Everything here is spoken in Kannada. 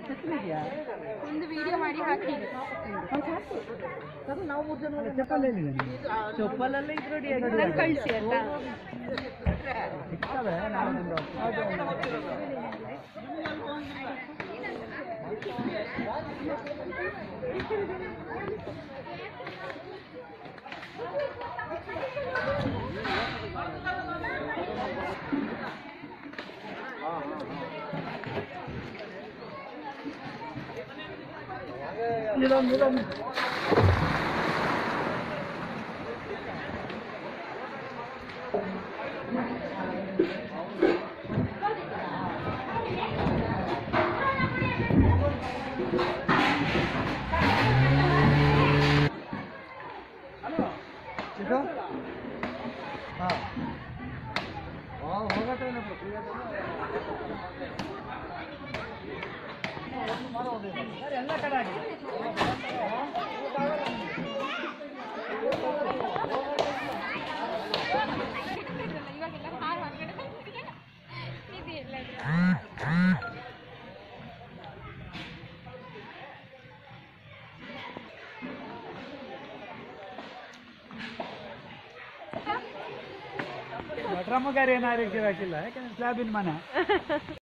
ಒಂದು ವಿಡಿಯೋ ಮಾಡಿ ಹಾಕಿ ನಾವು ಮೂರು ಜನ ಚಪ್ಪಲ್ ಎಲ್ಲಿದೆ ಚಪ್ಪಲೆಲ್ಲ ಇದ್ರೊಡಿ ನಂಗೆ ಕಳಿಸಿ ಆಯ್ತಾ ಸಿಗ್ತವೆ ನಾವೊಂದು ಇದೊಂದು ಇದೊಂದು ಇದು ಹಾಂ ಹಾಂ ಹೋಗತ್ತೆ ಎಲ್ಲ ಕಡೆ ಆಗಿ ಇವಾಗೆಲ್ಲ ಹಾರು ಹೊರಗಡೆ ಇದೆ ಎಲ್ಲ ಡ್ರಮ್ ಗಾರಿ ಏನಾರು ಹಾಕಿಲ್ಲ ಯಾಕಂದ್ರೆ ಸ್ಲ್ಯಾಬಿನ ಮನೆ